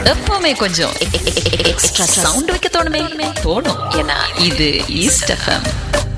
எப்பவுமே கொஞ்சம் extra sound வைக்க தோணுமே தோணும் ஏன்னா இது ஈஸ்ட் எஃப்எம்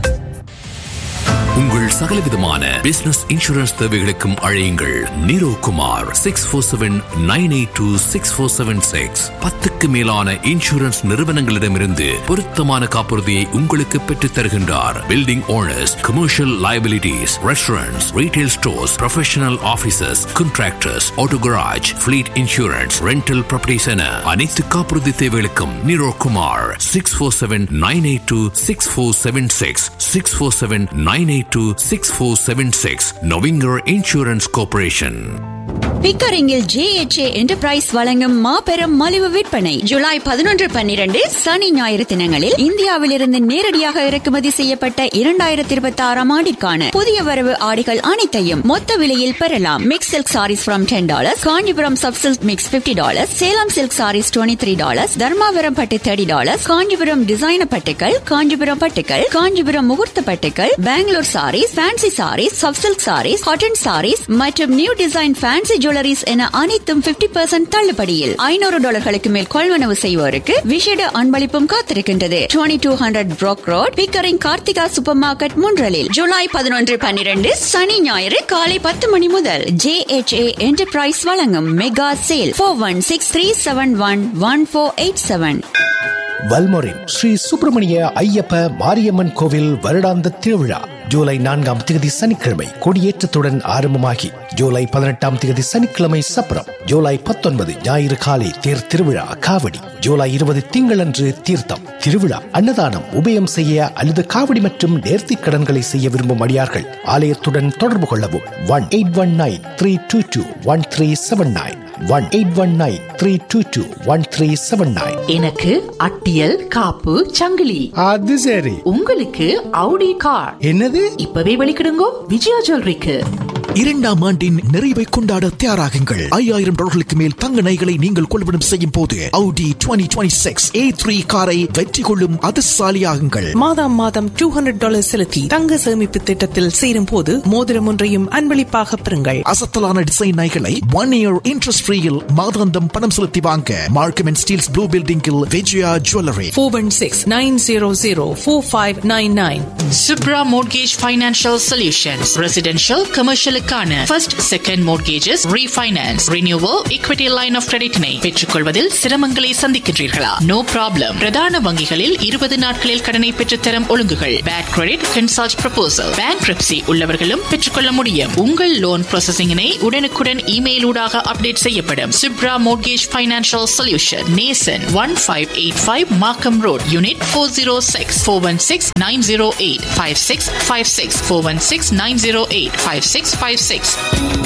உங்கள் சகலவிதமான பிசினஸ் இன்சூரன்ஸ் தேவைகளுக்கும் அழையுங்கள் Neero Kumar six four seven nine eight two six four seven six பத்துக்கு மேலான இன்சூரன்ஸ் நிறுவனங்களிடமிருந்து பொருத்தமான காப்புறுதியை உங்களுக்கு பெற்றுத் தருகின்றார் building owners commercial liabilities restaurants retail stores professional offices contractors auto garage fleet insurance rental properties என அனைத்து காப்புறுதி தேவைகளுக்கும் Neero Kumar six four seven nine eight two six four seven six six four seven nine eight two six four seven six நொவிங்கர் insurance corporation பிக்கரிங்கில் JHA enterprise வழங்கும் மாபெரும் மலிவு விற்பனை ஜூலை பதினொன்று பன்னிரண்டு சனி ஞாயிறு தினங்களில் இந்தியாவிலிருந்து நேரடியாக இறக்குமதி செய்யப்பட்ட இரண்டாயிரத்தி இருபத்தி ஆறாம் ஆண்டிற்கான புதிய வரவு ஆடைகள் அனைத்தையும் மொத்த விலையில் பெறலாம் mix silk saris from ten dollars Kanchipuram sub silk mix fifty dollars Salem silk saris twenty three dollars Dharmapuram பட்டு தேர்ட்டி டாலர்ஸ் காஞ்சிபுரம் டிசைனர் பட்டுக்கள் காஞ்சிபுரம் பட்டுக்கள் காஞ்சிபுரம் முகூர்த்த பட்டுக்கள் Bangalore saris fancy saris sub silk saris cotton saris மற்றும் நியூ டிசைன் ஃபேன்சி ஜுவல்லரிஸ் என அனைத்தும் 50% பர்சன்ட் தள்ளுபடியில் ஐநூறு டாலர்களுக்கு மேல் கொள்வனவு செய்வோருக்கு விசேட அன்பளிப்பும் காத்திருக்கின்றது twenty two hundred Brock road Pickering Karthika super market முன்றலில் ஜூலை பதினொன்று பன்னிரண்டு சனி ஞாயிறு காலை பத்து மணி முதல் ஜே எச் ஏ என்டர்பிரைஸ் வழங்கும் mega sale four one six three seven one one four eight seven வல்மொரின் ஸ்ரீ சுப்பிரமணிய ஐயப்ப மாரியம்மன் கோவில் வருடாந்த திருவிழா ஜூலை நான்காம் தேதி சனிக்கிழமை கொடியேற்றத்துடன் ஆரம்பமாகி ஜூலை பதினெட்டாம் தேதி சனிக்கிழமை சப்பரம் ஜூலை பத்தொன்பது ஞாயிறு காலை தேர் திருவிழா காவடி ஜூலை இருபது திங்களன்று தீர்த்தம் திருவிழா அன்னதானம் உபயம் செய்ய அல்லது காவடி மற்றும் நேர்த்திக் கடன்களை செய்ய விரும்பும் அடியார்கள் ஆலயத்துடன் தொடர்பு கொள்ளவும் one eight one nine three two two one three seven nine one eight one nine three two two one three seven nine எனக்கு அட்டியல் காப்பு சங்கிலி அது சரி உங்களுக்கு அவுடி கார் என்னது இப்பவே வெளிக்கிடுங்கோ விஜயா ஜுவல்லரிக்கு இரண்டாம் ஆண்டின் நிறைவை கொண்டாட தயாராகுங்கள் ஐயாயிரம் டாலர்களுக்கு மேல் தங்க நகைகளை நீங்கள் கொள்வனம் செய்யும் போது Audi 2026 A3 காரை வெற்றி கொள்ளும் அதிர்ஷ்டசாலியாகுங்கள் மாதம் மாதம் டூ ஹண்ட்ரட் டாலர் செலுத்தி தங்க சேமிப்பு திட்டத்தில் சேரும் போது மோதிரம் ஒன்றையும் அன்பளிப்பாக பெறுங்கள் அசத்தலான டிசைன் நகைகளை ஒன் இயர் இன்ட்ரெஸ்ட் ஃப்ரீயில் மாதாந்தம் பணம் செலுத்தி வாங்க மார்க்கம் அண்ட் ஸ்டீல்ஸ் ப்ளூ பில்டிங்கில் Vijaya jewellery four one six nine zero zero four five nine nine Supra mortgage financial solutions residential கமர்ஷியலுக்கான first second mortgages refinance renewal equity line of கிரெடிட்டினை பெற்றுக்கொள்வதில் சிரமங்களை சந்திக்கின்றீர்களா நோ ப்ராப்ளம் பிரதான வங்கிகளில் இருபது நாட்களில் கடனை பெற்றுத்தரும் ஒழுங்குகள் bad credit consult proposal bank உள்ளவர்களும் பெற்றுக்கொள்ள முடியும் உங்கள் லோன் ப்ராசஸிங்கினை உடனுக்குடன் இமெயில் ஊடாக அப்டேட் செய்யப்படும் Supra mortgage financial solution nation one five eight five Markham road unit four zero six four one six nine zero eight five six five six four one six nine zero eight five six five six